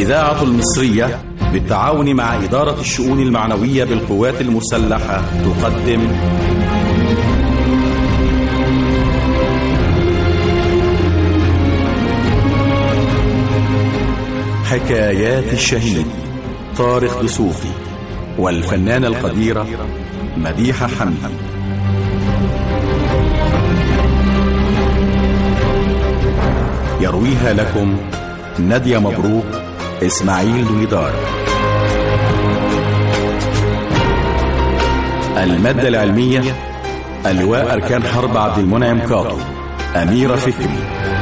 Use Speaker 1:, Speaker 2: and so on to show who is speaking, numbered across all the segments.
Speaker 1: الإذاعة المصرية بالتعاون مع إدارة الشؤون المعنوية بالقوات المسلحة تقدم حكايات الشهيد طارق دسوقي والفنانة القديرة مديحة حمدي يرويها لكم نادية مبروك إسماعيل دويدار المادة العلمية اللواء أركان حرب عبد المنعم كاطو أميرة فكري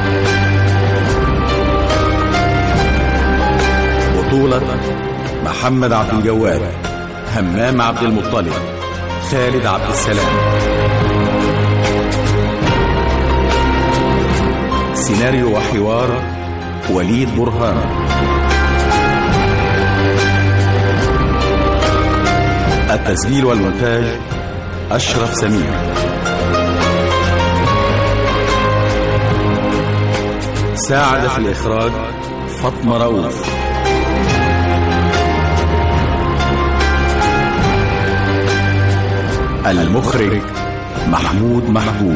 Speaker 1: بطولة محمد عبد الجواد همام عبد المطلب خالد عبد السلام سيناريو وحوار وليد برهان التسجيل والمونتاج أشرف سمير ساعد في الإخراج فاطمة رؤوف المخرج محمود محبوب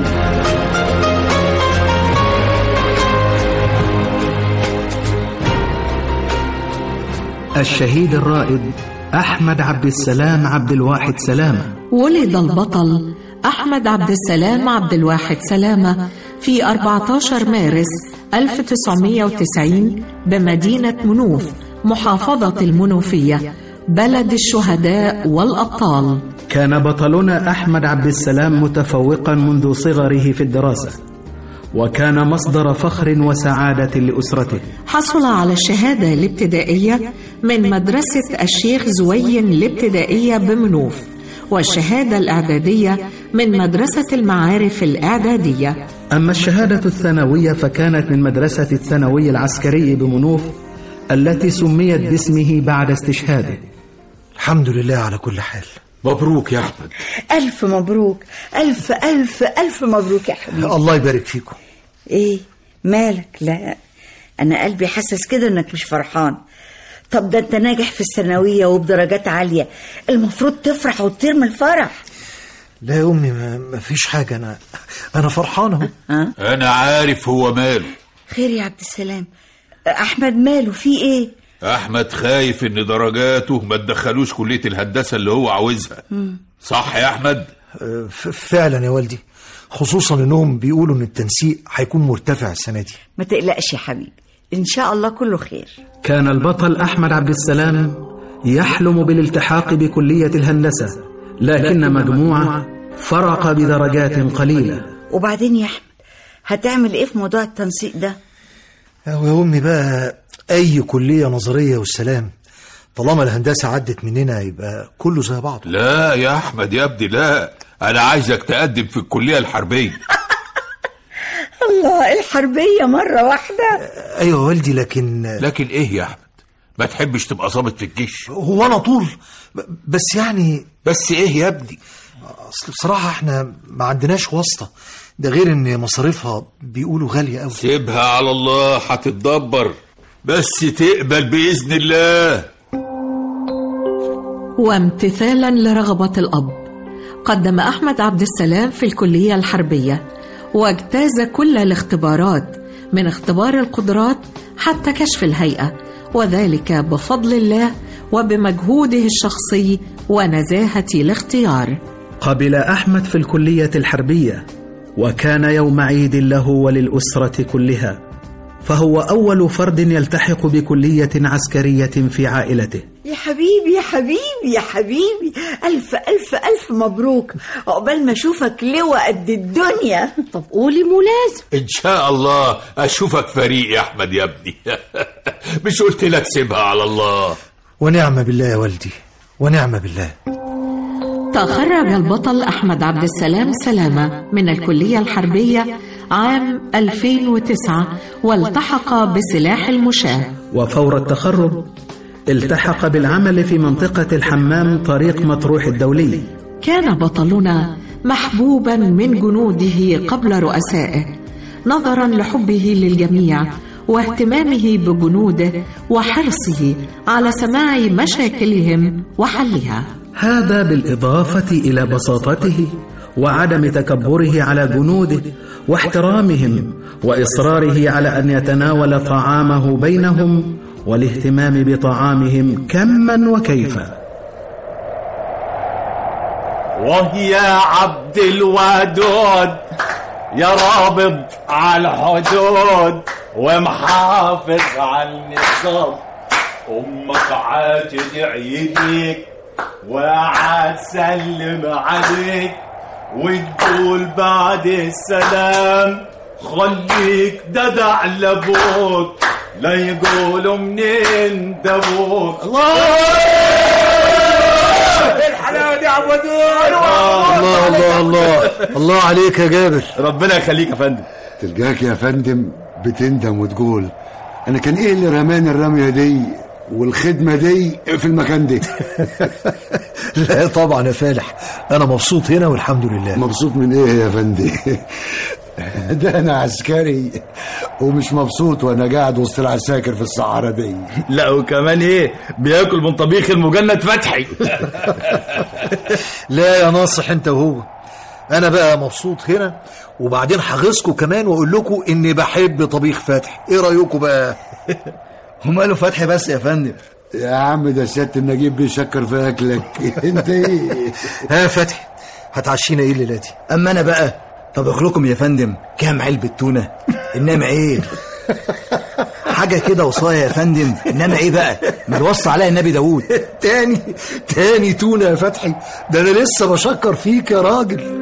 Speaker 2: الشهيد الرائد أحمد عبد السلام عبد الواحد سلامة
Speaker 3: ولد البطل أحمد عبد السلام عبد الواحد سلامة في 14 مارس 1990 بمدينة منوف محافظة المنوفية بلد الشهداء والأبطال
Speaker 2: كان بطلنا أحمد عبد السلام متفوقا منذ صغره في الدراسة وكان مصدر فخر وسعادة لأسرته
Speaker 3: حصل على الشهادة الابتدائية من مدرسة الشيخ زوين الابتدائية بمنوف والشهادة الإعدادية من مدرسة المعارف الإعدادية
Speaker 2: أما الشهادة الثانوية فكانت من مدرسة الثانوي العسكري بمنوف التي سميت باسمه بعد استشهاده
Speaker 4: الحمد لله على كل حال
Speaker 5: مبروك يا أحمد
Speaker 6: ألف مبروك ألف ألف ألف مبروك يا حبيبي
Speaker 4: الله يبارك فيكم
Speaker 6: إيه مالك لا أنا قلبي حاسس كده إنك مش فرحان طب ده أنت ناجح في الثانوية وبدرجات عالية المفروض تفرح وتطير من الفرح
Speaker 4: لا يا أمي ما, ما فيش حاجة أنا أنا فرحان أهو
Speaker 6: ها
Speaker 5: أنا عارف هو ماله
Speaker 6: خير يا عبد السلام أحمد ماله في إيه
Speaker 5: أحمد خايف إن درجاته ما تدخلوش كلية الهندسة اللي هو عاوزها صح يا أحمد؟
Speaker 4: أه، ف- فعلا يا والدي خصوصا إنهم بيقولوا إن التنسيق هيكون مرتفع السنة دي
Speaker 6: ما تقلقش يا حبيبي إن شاء الله كله خير
Speaker 2: كان البطل أحمد عبد السلام يحلم بالالتحاق بكلية الهندسة لكن مجموعة فرق بدرجات قليلة
Speaker 6: وبعدين يا أحمد هتعمل إيه في موضوع التنسيق ده
Speaker 4: أهو يا أمي بقى أي كلية نظرية والسلام طالما الهندسة عدت مننا يبقى كله زي بعضه
Speaker 5: لا يا أحمد يا ابني لا أنا عايزك تقدم في الكلية الحربية
Speaker 6: الله الحربية مرة واحدة
Speaker 4: أيوة يا والدي لكن
Speaker 5: لكن إيه يا أحمد؟ ما تحبش تبقى ظابط في الجيش
Speaker 4: هو أنا طول ب- بس يعني
Speaker 5: بس إيه يا ابني؟
Speaker 4: أصل بصراحة إحنا ما عندناش واسطة ده غير إن مصاريفها بيقولوا غالية أوي
Speaker 5: سيبها على الله هتتدبر بس تقبل بإذن الله
Speaker 3: وامتثالا لرغبة الأب قدم أحمد عبد السلام في الكلية الحربية واجتاز كل الاختبارات من اختبار القدرات حتى كشف الهيئة وذلك بفضل الله وبمجهوده الشخصي ونزاهة الاختيار
Speaker 2: قبل أحمد في الكلية الحربية وكان يوم عيد له وللأسرة كلها فهو أول فرد يلتحق بكلية عسكرية في عائلته
Speaker 6: يا حبيبي يا حبيبي يا حبيبي ألف ألف ألف مبروك عقبال ما أشوفك لواء قد الدنيا
Speaker 7: طب قولي ملازم
Speaker 5: إن شاء الله أشوفك فريق يا أحمد يا ابني مش قلت لك سيبها على الله
Speaker 4: ونعم بالله يا والدي ونعم بالله
Speaker 3: تخرج البطل أحمد عبد السلام سلامة من الكلية الحربية عام 2009 والتحق بسلاح المشاة
Speaker 2: وفور التخرج التحق بالعمل في منطقة الحمام طريق مطروح الدولي
Speaker 3: كان بطلنا محبوبا من جنوده قبل رؤسائه نظرا لحبه للجميع واهتمامه بجنوده وحرصه على سماع مشاكلهم وحلها
Speaker 2: هذا بالإضافة إلى بساطته وعدم تكبره على جنوده واحترامهم وإصراره على أن يتناول طعامه بينهم والاهتمام بطعامهم كما وكيفا
Speaker 7: وهي عبد الودود يا رابط على الحدود ومحافظ على النظام امك عاد تعيدك وعاد سلم عليك وتقول بعد السلام خليك ددع لابوك لا يقولوا منين دبوك الله الحلاوه دي يا عبود
Speaker 4: الله الله الله الله عليك يا جابر
Speaker 7: ربنا يخليك يا فندم
Speaker 8: تلقاك يا فندم بتندم وتقول انا كان ايه اللي رماني الرميه دي والخدمه دي في المكان ده
Speaker 4: لا طبعا يا فالح انا مبسوط هنا والحمد لله
Speaker 8: مبسوط من ايه يا فندم ده انا عسكري ومش مبسوط وانا قاعد وسط العساكر في الصحراء دي
Speaker 7: لا وكمان ايه بياكل من طبيخ المجند فتحي
Speaker 4: لا يا ناصح انت وهو انا بقى مبسوط هنا وبعدين هغيظكم كمان واقول لكم اني بحب طبيخ فتحي ايه رايكم بقى
Speaker 7: وماله فتحي بس يا فندم
Speaker 8: يا عم ده سياده النجيب بيشكر في اكلك انت ايه
Speaker 4: ها فتحي هتعشينا ايه الليله دي
Speaker 7: اما انا بقى طبخ لكم يا فندم كام علبه تونه انما ايه حاجه كده وصايه يا فندم انما ايه بقى ما الوصى عليها النبي داوود
Speaker 4: تاني تاني تونه يا فتحي ده انا لسه بشكر فيك يا راجل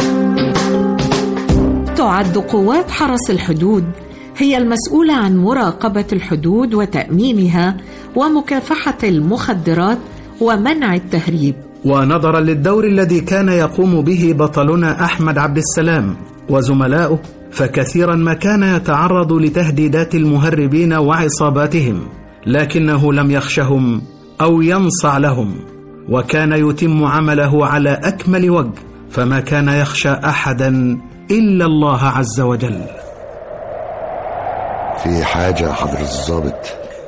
Speaker 3: تعد قوات حرس الحدود هي المسؤولة عن مراقبة الحدود وتأمينها ومكافحة المخدرات ومنع التهريب
Speaker 2: ونظرا للدور الذي كان يقوم به بطلنا احمد عبد السلام وزملاؤه فكثيرا ما كان يتعرض لتهديدات المهربين وعصاباتهم لكنه لم يخشهم او ينصع لهم وكان يتم عمله على اكمل وجه فما كان يخشى احدا الا الله عز وجل
Speaker 8: في حاجه يا حضره الضابط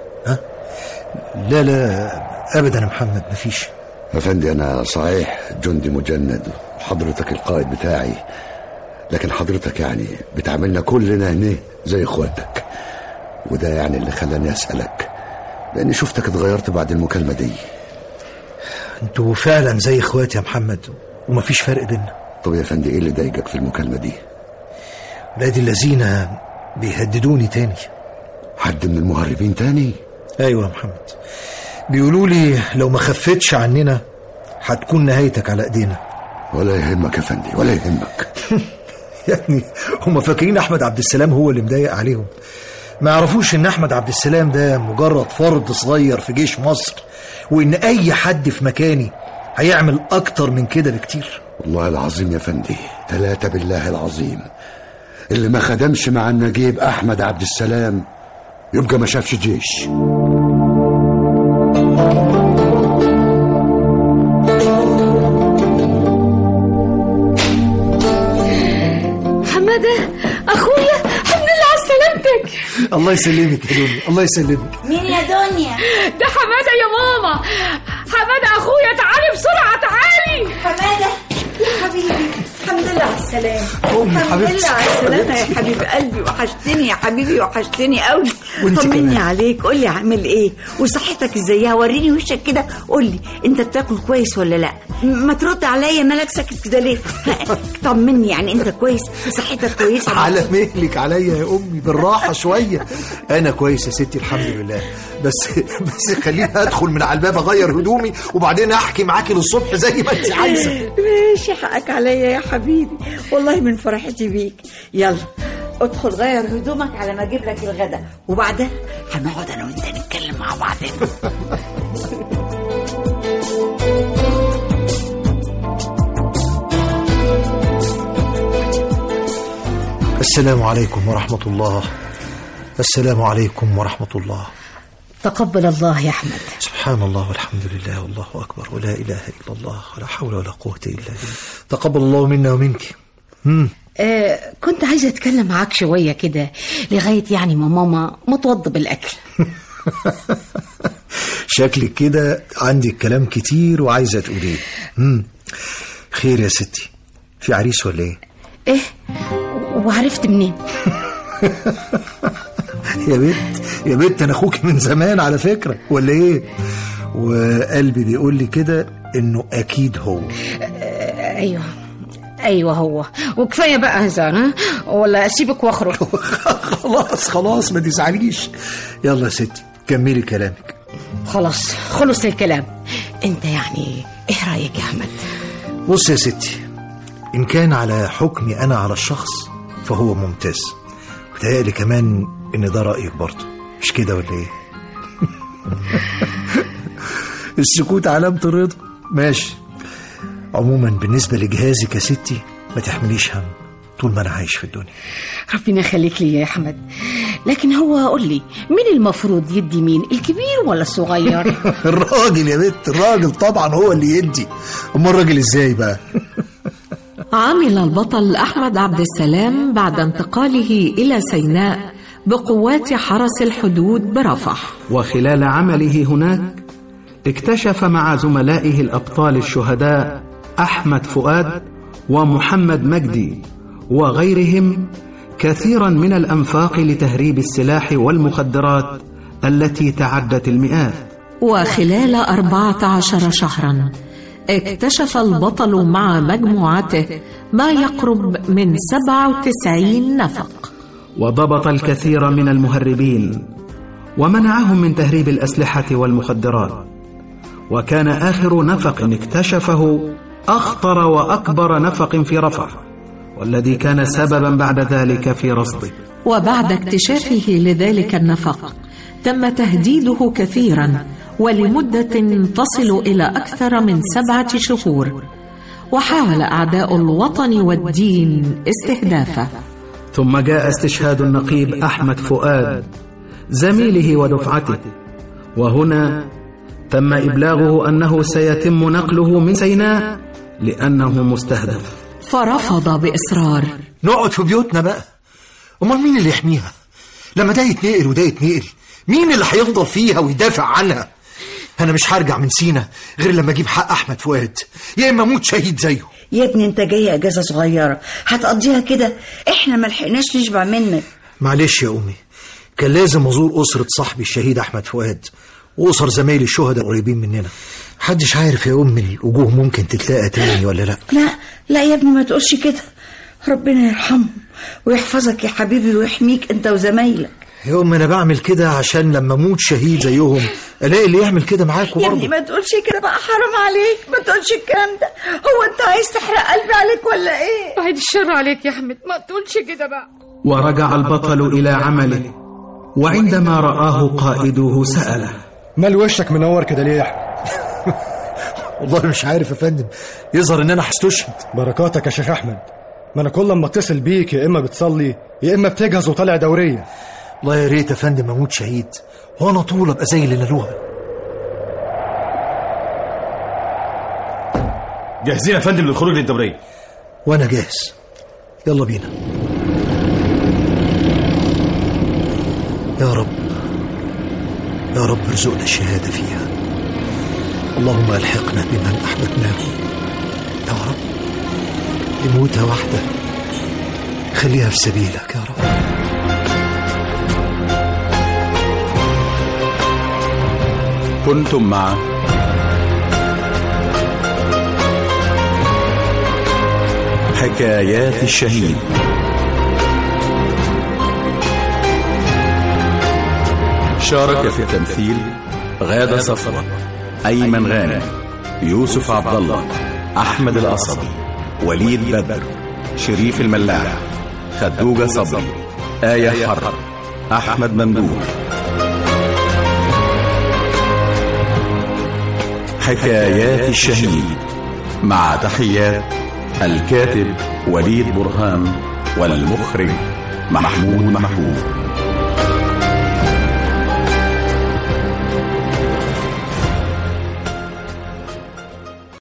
Speaker 4: لا لا ابدا يا محمد مفيش
Speaker 8: يا فندم انا صحيح جندي مجند وحضرتك القائد بتاعي لكن حضرتك يعني بتعاملنا كلنا هنا زي اخواتك وده يعني اللي خلاني اسالك لاني شفتك اتغيرت بعد المكالمه دي
Speaker 4: انتوا فعلا زي اخواتي يا محمد ومفيش فرق بينا
Speaker 8: طب يا فندم ايه اللي ضايقك في المكالمه دي
Speaker 4: ولاد الذين بيهددوني تاني
Speaker 8: حد من المهربين تاني
Speaker 4: ايوه يا محمد بيقولوا لي لو ما خفتش عننا هتكون نهايتك على ايدينا
Speaker 8: ولا يهمك يا فندم ولا يهمك
Speaker 4: يعني هم فاكرين احمد عبد السلام هو اللي مضايق عليهم ما يعرفوش ان احمد عبد السلام ده مجرد فرد صغير في جيش مصر وان اي حد في مكاني هيعمل اكتر من كده بكتير
Speaker 8: والله العظيم يا فندم ثلاثة بالله العظيم اللي ما خدمش مع النجيب أحمد عبد السلام يبقى ما شافش جيش
Speaker 9: حمادة أخويا الحمد لله على سلامتك
Speaker 4: الله يسلمك يا دنيا الله يسلمك
Speaker 6: مين يا دنيا
Speaker 9: ده حمادة يا ماما حمادة أخويا تعالي بسرعة تعالي
Speaker 6: حمادة يا حبيبي الحمد لله على السلامة
Speaker 4: أمي
Speaker 6: الحمد
Speaker 4: حبيبتي.
Speaker 6: لله على السلامة يا حبيب قلبي وحشتني يا حبيبي وحشتني قوي
Speaker 4: وانت
Speaker 6: طمني
Speaker 4: كمان.
Speaker 6: عليك قول لي عامل ايه وصحتك ازاي وريني وشك كده قول لي انت بتاكل كويس ولا لا م- ما ترد عليا مالك ساكت كده ليه طمني يعني انت كويس صحتك كويسة
Speaker 4: على مهلك عليا يا امي بالراحه شويه انا كويس يا ستي الحمد لله بس بس خليني ادخل من على الباب اغير هدومي وبعدين احكي معاكي للصبح زي ما انت عايزه
Speaker 6: ماشي حقك عليا يا حبيبي والله من فرحتي بيك يلا ادخل غير هدومك على ما اجيب لك الغدا وبعدها هنقعد انا وانت نتكلم مع بعضنا
Speaker 4: السلام عليكم ورحمه الله السلام عليكم ورحمه الله
Speaker 3: تقبل الله يا أحمد
Speaker 4: سبحان الله والحمد لله والله اكبر ولا اله الا الله ولا حول ولا قوه الا بالله تقبل الله منا ومنك امم
Speaker 3: آه كنت عايزة أتكلم معاك شوية كده لغاية يعني ما ماما متوضى بالأكل
Speaker 4: شكلك كده عندك كلام كتير وعايزة تقوليه مم. خير يا ستي في عريس ولا ايه
Speaker 3: إيه وعرفت منين
Speaker 4: يا بنت يا بنت انا اخوك من زمان على فكرة ولا ايه وقلبي بيقول لي كده انه اكيد هو
Speaker 3: آه أيوه أيوه هو وكفاية بقى هزار ها ولا أسيبك وأخرج
Speaker 4: خلاص خلاص ما تزعليش يلا يا ستي كملي كلامك
Speaker 3: خلاص خلص الكلام أنت يعني إيه رأيك يا أحمد
Speaker 4: بص يا ستي إن كان على حكمي أنا على الشخص فهو ممتاز بتهيألي كمان إن ده رأيك برضه مش كده ولا إيه؟ السكوت علامة الرضا ماشي عموما بالنسبة لجهازك يا ستي ما تحمليش هم طول ما أنا عايش في الدنيا
Speaker 3: ربنا يخليك لي يا أحمد لكن هو قول لي مين المفروض يدي مين الكبير ولا الصغير
Speaker 4: الراجل يا بنت الراجل طبعا هو اللي يدي أما الراجل إزاي بقى
Speaker 3: عمل البطل أحمد عبد السلام بعد انتقاله إلى سيناء بقوات حرس الحدود برفح
Speaker 2: وخلال عمله هناك اكتشف مع زملائه الأبطال الشهداء أحمد فؤاد ومحمد مجدي وغيرهم كثيرا من الأنفاق لتهريب السلاح والمخدرات التي تعدت المئات
Speaker 3: وخلال أربعة عشر شهرا اكتشف البطل مع مجموعته ما يقرب من سبعة وتسعين نفق
Speaker 2: وضبط الكثير من المهربين ومنعهم من تهريب الأسلحة والمخدرات وكان آخر نفق اكتشفه أخطر وأكبر نفق في رفح والذي كان سببا بعد ذلك في رصده
Speaker 3: وبعد اكتشافه لذلك النفق تم تهديده كثيرا ولمدة تصل إلى أكثر من سبعة شهور وحاول أعداء الوطن والدين استهدافه
Speaker 2: ثم جاء استشهاد النقيب أحمد فؤاد زميله ودفعته وهنا تم إبلاغه أنه سيتم نقله من سيناء لأنه مستهدف
Speaker 3: فرفض بإصرار
Speaker 4: نقعد في بيوتنا بقى امال مين اللي يحميها لما ده يتنقل وده يتنقل مين اللي هيفضل فيها ويدافع عنها انا مش هرجع من سينا غير لما اجيب حق احمد فؤاد يا اما اموت شهيد زيه
Speaker 6: يا ابني انت جاي اجازه صغيره هتقضيها كده احنا ما لحقناش نشبع منك
Speaker 4: معلش يا امي كان لازم ازور اسره صاحبي الشهيد احمد فؤاد واسر زمايلي الشهداء قريبين مننا محدش عارف يا امي الوجوه ممكن تتلاقى تاني ولا لا
Speaker 6: لا لا يا ابني ما تقولش كده ربنا يرحمهم ويحفظك يا حبيبي ويحميك انت وزمايلك
Speaker 4: يا امي انا بعمل كده عشان لما اموت شهيد زيهم الاقي اللي يعمل كده معاكم
Speaker 6: يا ابني
Speaker 4: برضه
Speaker 6: ما تقولش كده بقى حرام عليك ما تقولش الكلام ده هو انت عايز تحرق قلبي عليك ولا ايه
Speaker 9: بعد الشر عليك يا احمد ما تقولش كده بقى
Speaker 2: ورجع البطل إلى عمله وعندما رآه قائده سأله
Speaker 10: مال وشك منور كده ليه يا احمد
Speaker 4: والله مش عارف يا فندم يظهر ان انا هستشهد
Speaker 10: بركاتك يا شيخ احمد ما انا كل ما اتصل بيك يا اما بتصلي يا اما بتجهز وطالع دوريه
Speaker 4: الله يا ريت يا فندم اموت شهيد وانا طول ابقى زي اللي نالوها
Speaker 11: جاهزين يا فندم للخروج للدورية
Speaker 4: وانا جاهز يلا بينا يا رب يا رب ارزقنا الشهادة فيها اللهم الحقنا بمن احببناه يا رب لموتها واحدة خليها في سبيلك يا رب
Speaker 1: كنتم مع حكايات الشهيد شارك في التمثيل غادة صفوة أيمن غانم يوسف عبد الله أحمد القصبي وليد بدر شريف الملاح خدوجة صبري آية حرب أحمد ممدوح حكايات الشهيد مع تحيات الكاتب وليد برهان والمخرج محمود محمود